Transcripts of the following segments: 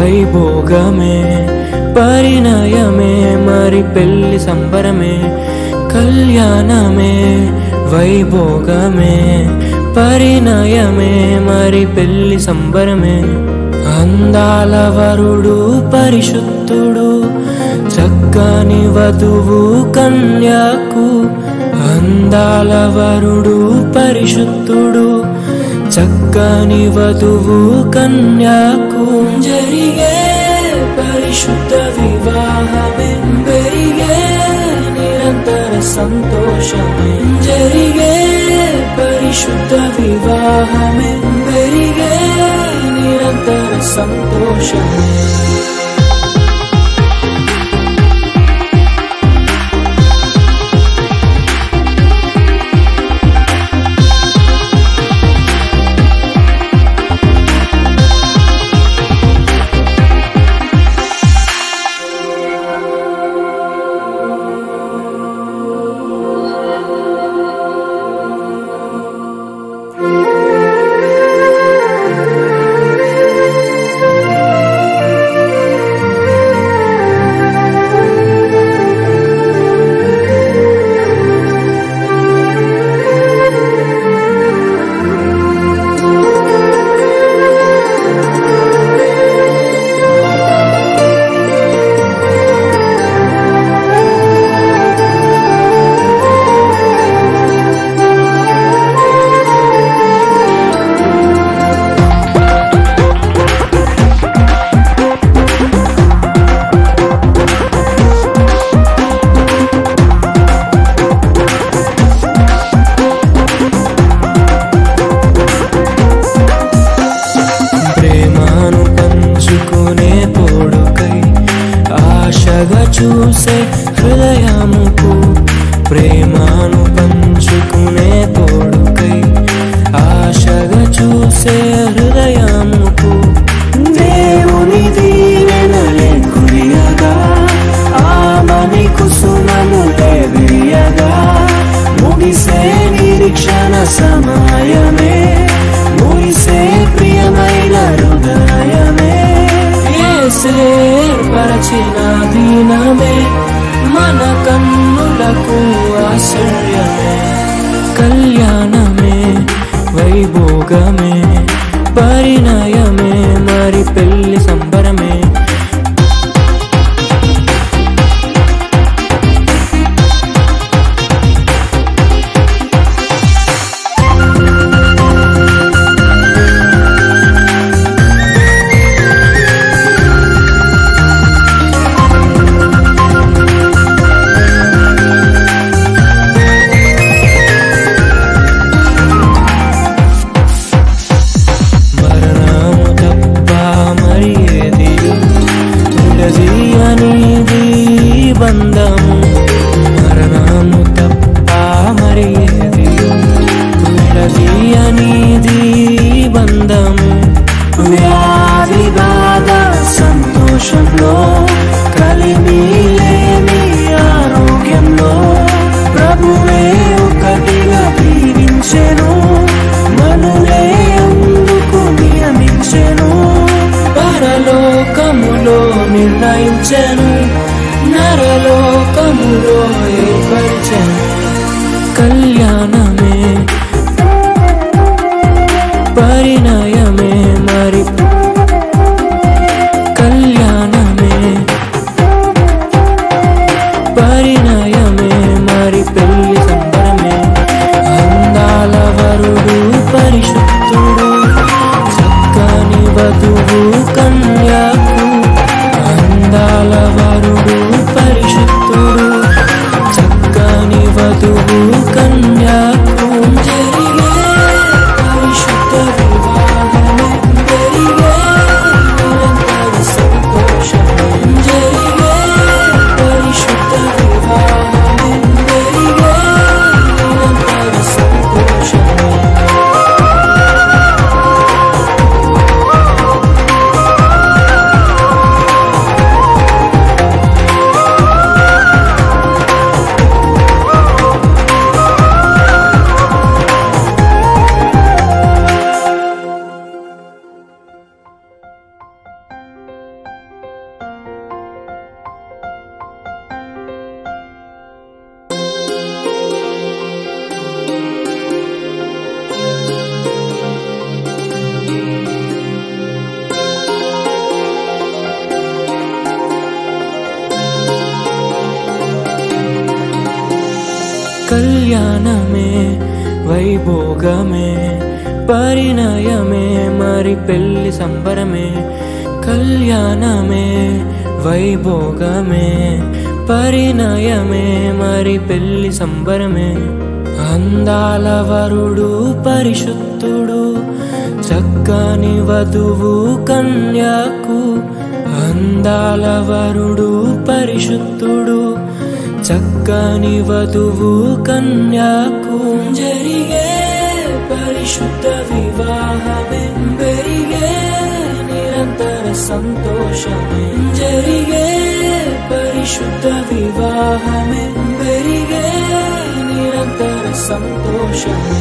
వైభోగమే పరిణయమే మరి పెళ్లి సంబరమే కళ్యాణమే వైభోగమే పరిణయమే మరి పెళ్లి సంబరమే అందాల వరుడు పరిశుద్ధుడు చక్కని వధువు కన్యాకు అందాల వరుడు పరిశుద్ధుడు చక్కని వధువు కన్యాకు జరిగే పరిశుద్ధ వివాహమే పెరిగే నిరంతర సంతోషమే జరిగే పరిశుద్ధ వివాహమే పెరిగే నిరంతర సంతోషమే ప్రేమను పంచుకునే తోడుకై ఆశగా చూసే హృదయముకు ప్రేమను పంచుకునే తోడుకై ఆశగా చూసే హృదయముకు దేవుని దీవెనలే కురియగా ఆమని కుసుమములే విరియగా ముగిసే నిరీక్షణ సమయమే ముగిసే ప్రియమైన హృదయమే పరచిన దీనమే మన కన్నులకు ఆశ్చర్యమే కళ్యాణమే వైభోగమే పరిణయమే మరి పెళ్లి సంబరమే మరణము తప్ప మరి ఏది ఉండది అనేది బంధము మరణము తప్ప మరి ఏది ఉండది అనేది బంధము వ్యాధి బాధ సంతోషంలో కలిమి లేని ఆరోగ్యంలో ప్రభువే ఒకటిగా దీవించెను మనులే అందుకు నియమించెను పరలోకములో నిర్ణయించెను నరలోకములో ఏర్పరిచెను కళ్యాణమే పరిణయమే మరి కళ్యాణమే పరిణయమే మరి పెళ్లి సంబరమే అందాల వరుడు పరిశుద్ధుడు చక్కని వధువు కన్యాకు అందాల వరుడు పరిశుద్ధుడు చక్కని వధువు కన్యా కళ్యాణమే వైభోగమే పరిణయమే మరి పెళ్లి సంబరమే కళ్యాణమే వైభోగమే పరిణయమే మరి పెళ్లి సంబరమే అందాల వరుడు పరిశుద్ధుడు చక్కని వధువు కన్యాకు అందాల వరుడు పరిశుద్ధుడు చక్కని వధువు కన్యాకు జరిగే పరిశుద్ధ వివాహమే పెరిగే నిరంతర సంతోషమే జరిగే పరిశుద్ధ వివాహమే పెరిగే నిరంతర సంతోషమే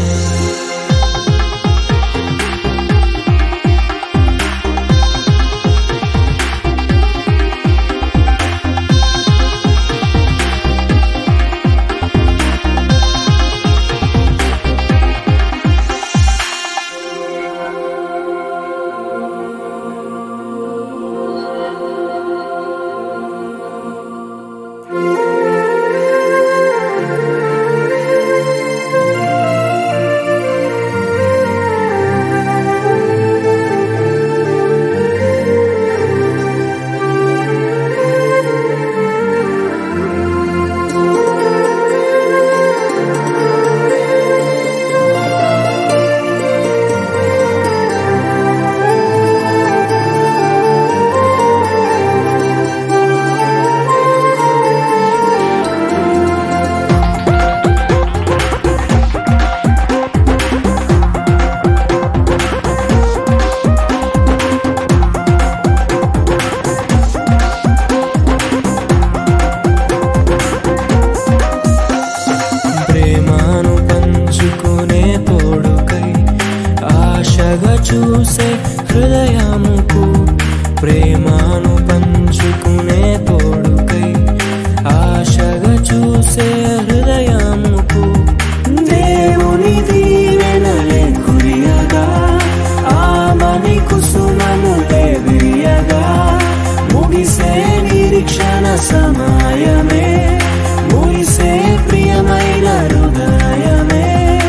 ప్రేమను పంచుకునే తోడుకై ఆశగా చూసే హృదయముకు ప్రేమను పంచుకునే తోడుకై ఆశగా చూసే హృదయముకు దేవుని దీవెనలే కురియగా ఆమని కుసుమనులే విరియగా ముగిసే నిరీక్షణ సమయమే ముగిసే ప్రియమైన హృదయమే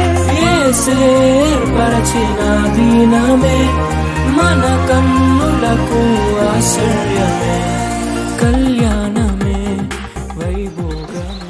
ఏర్పరచిన దీనమే మన కన్నులకు ఆశ్చర్యమే కళ్యాణమే వైభోగమే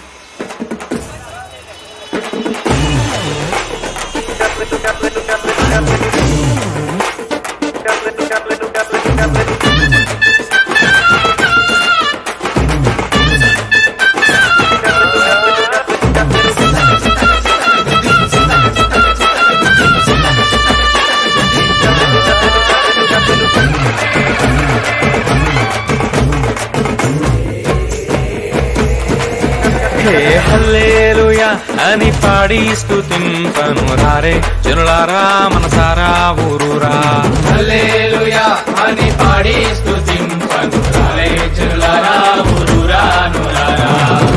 హే హల్లేలుయా అని పాడి స్తుతింపను రారే జనులారా మనసారా ఊరూరా హల్లెలూయా అని పాడి స్తుతింపను రాలే జనులారా ఊరూరా నులారా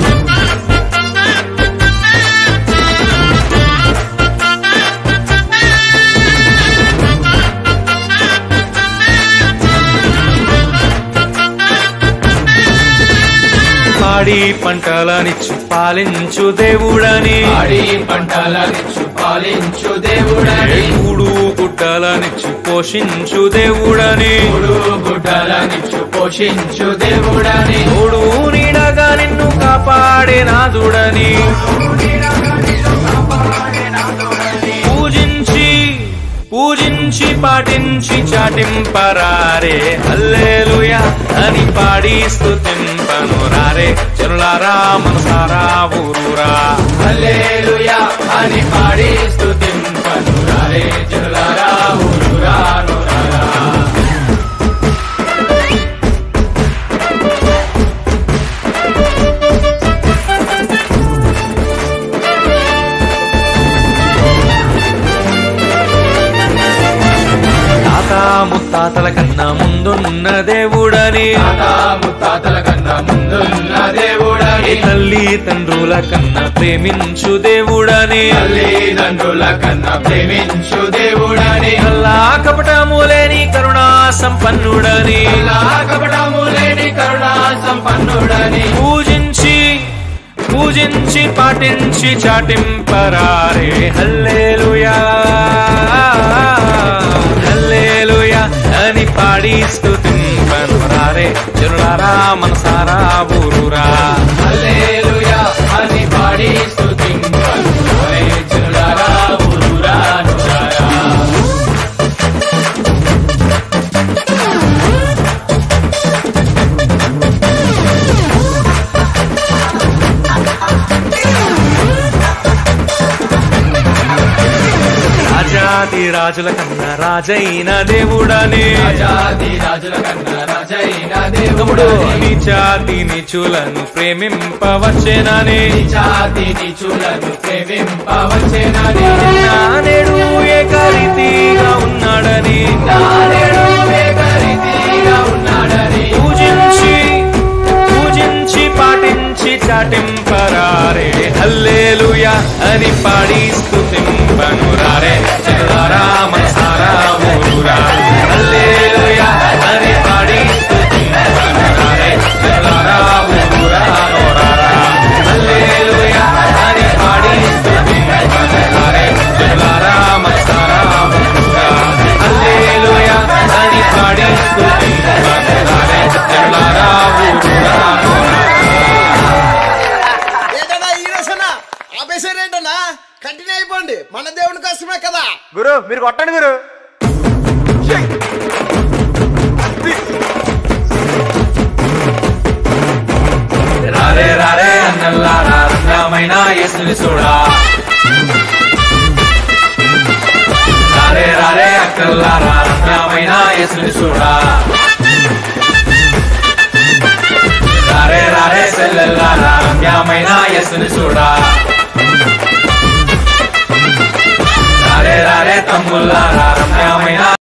పాడి పంటలనిచ్చు పాలించు దేవుడని పాడి పంటలనిచ్చు పాలించు దేవుడని కూడు గుడ్డలనిచ్చు పోషించు దేవుడని మూడు గుడ్డలనిచ్చు పోషించు దేవుడని తోడు నీడగా నిన్ను కాపాడే నాదుడని పూజించి పూజించి పాటించి చాటింపరారే హల్లేలుయా అని పాడి స్తుతింపను రారే జనులారా మనసారా ఊరూరా హల్లెలూయా అని పాడి స్తుతింపను రాలే జనులారా ఊరూరా నులారా తాత ముత్తాతల కన్నా ముందున్న దేవుడని తాత ముత్తాతల కన్నా ముందున్న ఏ దేవుడని తల్లి తండ్రుల కన్నా ప్రేమించు దేవుడని తల్లిదండ్రుల కన్నా ప్రేమించు దేవుడని అల్లా కపటము లేని కరుణా సంపన్నుడని కపటము లేని కరుణా సంపన్నుడని పూజించి పూజ పూజించి పాటించి చాటింపరారే హల్లేలుయా హల్లేలుయా అని పాడి స్తుతింపనురారే జనులారా మనసారా ఊరురా హల్లెలూయా అని పాడి స్తుతింపను రే జనులారా ఊరురా నురారా రాజాది రాజుల కన్నా రాజైన దేవుడనే రాజాది రాజుల కన్నా రాజైన తమ్ముడు దేవుడు నీ జాతి నిచులను ప్రేమింపవచ్చేనని జాతి నిచులను ప్రేమింపవచ్చేనని నానేడు ఏకరీతిగా ఉన్నాడని నానేడు ఏకరీతిగా ఉన్నాడని పూజించి పూజించి పాటించి చాటింపరారే హల్లేలుయా అని పాడి స్తుతింపనురారే చెల్లారా మనసారా ఊరురా హల్లేలుయా అని పాడి స్తుతింపనురారే చెల్లారా ఊరురా నోరారా హల్లేలుయా అని పాడి స్తుతింపనురారే చెల్లారా మనసారా ఊరురా హల్లేలుయా అని పాడి స్తుతింపనురారే చెల్లారా ఊరురా నోరారా ఏంటన్నా ఈరోజన్నా ఆపేసారేంటన్నా కంటిన్యూ అయిపోండి మన దేవుని కోసమే కదా గురు మీరు కొట్టండి గురు రారే రారే అన్నల్లారా రంగమైన యేసుని చూడా రారే రారే అక్కల్లారా రంగమైన యేసుని చూడా రారే రారే సెల్లెల్లారా రంగమైన యేసుని చూడా రారే రారే తమ్ముల్లారా రమ్యమైన